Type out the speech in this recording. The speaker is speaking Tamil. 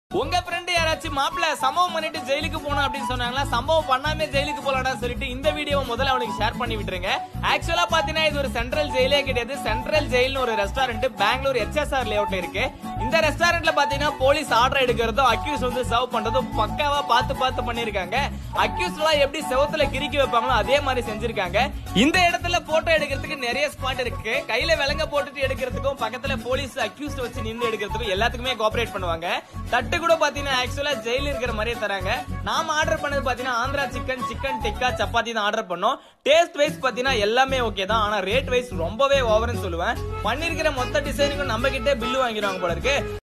உங்க ஃப்ரெண்ட் யாராச்சும் மாப்பிள்ள சம்பவம் பண்ணிட்டு ஜெயிலுக்கு போனோம் அப்படின்னு சொன்னாங்களா சம்பவம் பண்ணாமே ஜெயிலுக்கு போலாம்டா சொல்லிட்டு இந்த வீடியோ முதல்ல அவனுக்கு ஷேர் பண்ணி விட்டுருங்க ஆக்சுவலா பாத்தீங்கன்னா இது ஒரு சென்ட்ரல் ஜெயிலே கிடையாது சென்ட்ரல் ஜெயில்னு ஒரு ரெஸ்டாரண்ட் பெங்களூர் எச்எஸ்ஆர் லேஅவுட்ல இருக்கு இந்த ரெஸ்டாரண்ட்ல பாத்தீங்கன்னா போலீஸ் ஆர்டர் எடுக்கிறதும் அக்யூஸ் வந்து சர்வ் பண்றதும் பக்காவா பார்த்து பார்த்து பண்ணிருக்காங்க அக்யூஸ் எல்லாம் எப்படி செவத்துல கிறுக்கி வைப்பாங்களோ அதே மாதிரி செஞ்சிருக்காங்க இந்த இடத்துல போட்டோ எடுக்கிறதுக்கு நிறைய ஸ்பாட் இருக்கு கையில விலங்க போட்டுட்டு எடுக்கிறதுக்கும் பக்கத்துல போலீஸ் அக்யூஸ்ட் வச்சு நின்று எடுக்கிறதுக்கும் எல்லாத்துக்குமே கோஆபரேட் பண்ணுவாங்க தட்டு கூட பாத்தீங்கன்னா ஆக்சுவலா ஜெயில இருக்கிற மாதிரியே தராங்க நாம ஆர்டர் பண்ணது பாத்தீங்கன்னா ஆந்திரா சிக்கன் சிக்கன் டிக்கா சப்பாத்தி தான் ஆர்டர் பண்ணோம் டேஸ்ட் வைஸ் பாத்தீங்கன்னா எல்லாமே ஓகே தான் ஆனா ரேட் வைஸ் ரொம்பவே ஓவர்னு சொல்லுவேன் பண்ணிருக்கிற மொத்த டிசைனுக்கும் நம்ம கிட்டே பில்லு வாங்கிடுவாங்க போல இருக்கு